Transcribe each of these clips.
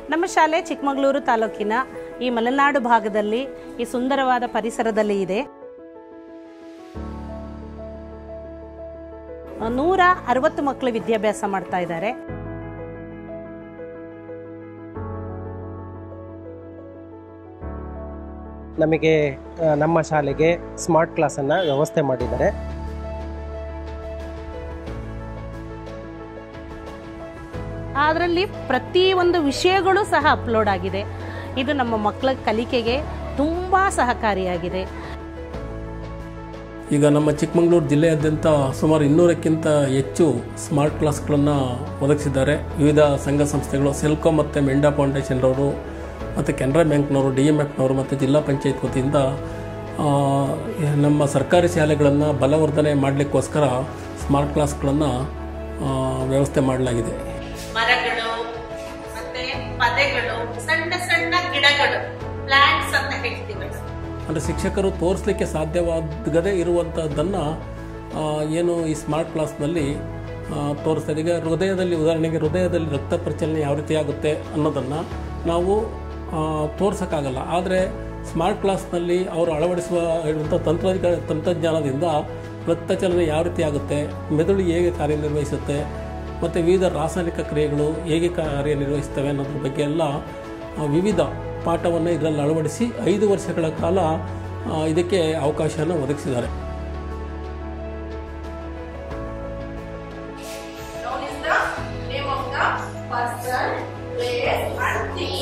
ನಮ್ಮ ಶಾಲೆ ಚಿಕ್ಕಮಗಳೂರು ತಾಲೂಕಿನ ಈ ಮಲೆನಾಡು ಭಾಗದಲ್ಲಿ ಈ ಸುಂದರವಾದ ಪರಿಸರದಲ್ಲಿ ಇದೆ ನೂರ ಅರವತ್ತು ಮಕ್ಕಳು ವಿದ್ಯಾಭ್ಯಾಸ ಮಾಡ್ತಾ ಇದ್ದಾರೆ ನಮಗೆ ಆ, ನಮ್ಮ ಶಾಲೆಗೆ ಸ್ಮಾರ್ಟ್ ಕ್ಲಾಸನ್ನು ವ್ಯವಸ್ಥೆ ಮಾಡಿದ್ದಾರೆ ಅದರಲ್ಲಿ ಪ್ರತಿ ಒಂದು ವಿಷಯಗಳು ಸಹ ಅಪ್ಲೋಡ್ ಆಗಿದೆ ಇದು ನಮ್ಮ ಮಕ್ಕಳ ಕಲಿಕೆಗೆ ತುಂಬ ಸಹಕಾರಿಯಾಗಿದೆ ಈಗ ನಮ್ಮ ಚಿಕ್ಕಮಗಳೂರು ಜಿಲ್ಲೆಯಾದ್ಯಂತ ಸುಮಾರು ಇನ್ನೂರಕ್ಕಿಂತ ಹೆಚ್ಚು ಸ್ಮಾರ್ಟ್ ಕ್ಲಾಸ್ಗಳನ್ನು ಒದಗಿಸಿದ್ದಾರೆ ವಿವಿಧ ಸಂಘ ಸಂಸ್ಥೆಗಳು ಸೆಲ್ಕೋ ಮತ್ತು ಮೆಂಡಾ ಫೌಂಡೇಶನ್ರವರು ಮತ್ತು ಕೆನರಾ ಬ್ಯಾಂಕ್ನವರು ಡಿ ಎಮ್ ಎಫ್ನವರು ಮತ್ತು ಜಿಲ್ಲಾ ಪಂಚಾಯತ್ ವತಿಯಿಂದ ಆ, ನಮ್ಮ ಸರ್ಕಾರಿ ಶಾಲೆಗಳನ್ನು ಬಲವರ್ಧನೆ ಮಾಡಲಿಕ್ಕೋಸ್ಕರ ಸ್ಮಾರ್ಟ್ ಕ್ಲಾಸ್ಗಳನ್ನು ವ್ಯವಸ್ಥೆ ಮಾಡಲಾಗಿದೆ ಮರಗಳು ಮತ್ತೆ ಪದೆಗಳು ಸಣ್ಣ ಸಣ್ಣ ಗಿಡಗಳು ಪ್ಲಾಂಟ್ಸ್ ಅಂತ ಹೇಳ್ತೀವಿ ಅಂದರೆ ಶಿಕ್ಷಕರು ತೋರಿಸ್ಲಿಕ್ಕೆ ಸಾಧ್ಯವಾಗದೇ ಇರುವಂಥದ್ದನ್ನು ಏನು ಈ ಸ್ಮಾರ್ಟ್ ಕ್ಲಾಸ್ನಲ್ಲಿ ತೋರಿಸ್ತಾರೆ ಈಗ ಹೃದಯದಲ್ಲಿ ಉದಾಹರಣೆಗೆ ಹೃದಯದಲ್ಲಿ ರಕ್ತ ಪರಿಚಲನೆ ಯಾವ ರೀತಿ ಆಗುತ್ತೆ ಅನ್ನೋದನ್ನು ನಾವು ತೋರ್ಸೋಕ್ಕಾಗಲ್ಲ ಆದರೆ ಸ್ಮಾರ್ಟ್ ಕ್ಲಾಸ್ನಲ್ಲಿ ಅವರು ಅಳವಡಿಸುವ ಇರುವಂಥ ತಂತ್ರ ತಂತ್ರಜ್ಞಾನದಿಂದ ರಕ್ತ ಚಲನೆ ಯಾವ ರೀತಿ ಆಗುತ್ತೆ ಮೆದುಳು ಹೇಗೆ ಕಾರ್ಯನಿರ್ವಹಿಸುತ್ತೆ ಮತ್ತು ವಿವಿಧ ರಾಸಾಯನಿಕ ಕ್ರಿಯೆಗಳು ಹೇಗೆ ಕಾರ್ಯನಿರ್ವಹಿಸ್ತವೆ ಅನ್ನೋದ್ರ ಬಗ್ಗೆ ಎಲ್ಲ ಆ, ವಿವಿಧ ಪಾಠವನ್ನು ಇದರಲ್ಲಿ ಅಳವಡಿಸಿ ಐದು ವರ್ಷಗಳ ಕಾಲ ಆ, ಇದಕ್ಕೆ ಅವಕಾಶವನ್ನು ಒದಗಿಸಿದ್ದಾರೆ known is the name of the person, place and thing.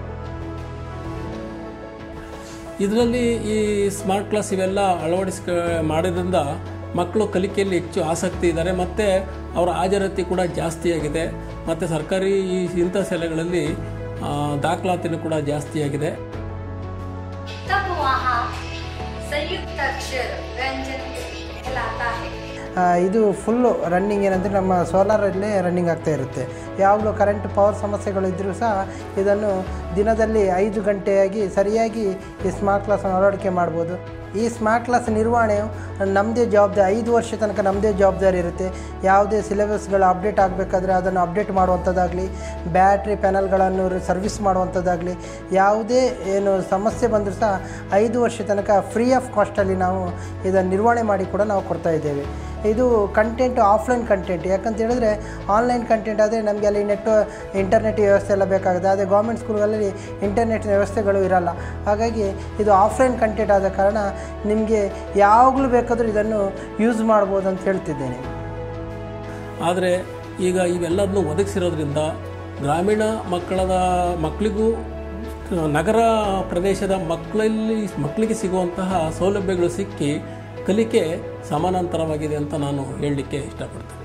ಇದರಲ್ಲಿ ಈ ಸ್ಮಾರ್ಟ್ ಕ್ಲಾಸ್ ಇವೆಲ್ಲ ಅಳವಡಿಸ್ಕ ಮಾಡೋದ್ರಿಂದ ಮಕ್ಕಳು ಕಲಿಕೆಯಲ್ಲಿ ಹೆಚ್ಚು ಆಸಕ್ತಿ ಇದ್ದಾರೆ ಮತ್ತು ಅವರ ಹಾಜರಾತಿ ಕೂಡ ಜಾಸ್ತಿಯಾಗಿದೆ ಮತ್ತು ಸರ್ಕಾರಿ ಈ ಇಂಥ ಶಾಲೆಗಳಲ್ಲಿ ಆ, ದಾಖಲಾತಿನೂ ಕೂಡ ಜಾಸ್ತಿಯಾಗಿದೆ तब वहाँ संयुक्त अक्षर व्यंजन कहलाता है ಆ, ಇದು ಫುಲ್ಲು ರನ್ನಿಂಗ್ ಏನಂದರೆ ನಮ್ಮ ಸೋಲಾರಲ್ಲೇ ರನ್ನಿಂಗ್ ಆಗ್ತಾ ಇರುತ್ತೆ ಯಾವಾಗಲೂ ಕರೆಂಟ್ ಪವರ್ ಸಮಸ್ಯೆಗಳು ಇದ್ದರೂ ಸಹ ಇದನ್ನು ದಿನದಲ್ಲಿ ಐದು ಗಂಟೆಯಾಗಿ ಸರಿಯಾಗಿ ಈ ಸ್ಮಾರ್ಟ್ ಕ್ಲಾಸನ್ನು ಅಳವಡಿಕೆ ಮಾಡ್ಬೋದು ಈ ಸ್ಮಾರ್ಟ್ ಕ್ಲಾಸ್ ನಿರ್ವಹಣೆಯು ನಮ್ಮದೇ ಜವಾಬ್ದಾರಿ ಐದು ವರ್ಷ ತನಕ ನಮ್ಮದೇ ಜವಾಬ್ದಾರಿ ಇರುತ್ತೆ ಯಾವುದೇ ಸಿಲೆಬಸ್ಗಳು ಅಪ್ಡೇಟ್ ಆಗಬೇಕಾದ್ರೆ ಅದನ್ನು ಅಪ್ಡೇಟ್ ಮಾಡುವಂಥದ್ದಾಗಲಿ ಬ್ಯಾಟ್ರಿ ಪ್ಯಾನಲ್ಗಳನ್ನು ಸರ್ವಿಸ್ ಮಾಡುವಂಥದ್ದಾಗಲಿ ಯಾವುದೇ ಏನು ಸಮಸ್ಯೆ ಬಂದರೂ ಸಹ ಐದು ವರ್ಷ ತನಕ ಫ್ರೀ ಆಫ್ ಕಾಸ್ಟಲ್ಲಿ ನಾವು ಇದನ್ನು ನಿರ್ವಹಣೆ ಮಾಡಿ ಕೂಡ ನಾವು ಕೊಡ್ತಾ ಇದ್ದೇವೆ ಇದು ಕಂಟೆಂಟ್ ಆಫ್ಲೈನ್ ಕಂಟೆಂಟ್ ಯಾಕಂತ ಹೇಳಿದ್ರೆ ಆನ್ಲೈನ್ ಕಂಟೆಂಟ್ ಆದರೆ ನಮಗೆ ಅಲ್ಲಿ ನೆಟ್ ಇಂಟರ್ನೆಟ್ ವ್ಯವಸ್ಥೆ ಎಲ್ಲ ಬೇಕಾಗುತ್ತೆ ಅದೇ ಗೌರ್ಮೆಂಟ್ ಸ್ಕೂಲ್ಗಳಲ್ಲಿ ಇಂಟರ್ನೆಟ್ ವ್ಯವಸ್ಥೆಗಳು ಇರಲ್ಲ ಹಾಗಾಗಿ ಇದು ಆಫ್ಲೈನ್ ಕಂಟೆಂಟ್ ಆದ ಕಾರಣ ನಿಮಗೆ ಯಾವಾಗಲೂ ಬೇಕಾದರೂ ಇದನ್ನು ಯೂಸ್ ಮಾಡ್ಬೋದು ಅಂತ ಹೇಳ್ತಿದ್ದೇನೆ ಆದರೆ ಈಗ ಇವೆಲ್ಲದನ್ನು ಒದಗಿಸಿರೋದ್ರಿಂದ ಗ್ರಾಮೀಣ ಮಕ್ಕಳದ ಮಕ್ಕಳಿಗೂ ನಗರ ಪ್ರದೇಶದ ಮಕ್ಕಳಲ್ಲಿ ಮಕ್ಕಳಿಗೆ ಸಿಗುವಂತಹ ಸೌಲಭ್ಯಗಳು ಸಿಕ್ಕಿ ಕಲಿಕೆ ಸಮಾನಾಂತರವಾಗಿದೆ ಅಂತ ನಾನು ಹೇಳಲಿಕ್ಕೆ ಇಷ್ಟಪಡ್ತೇನೆ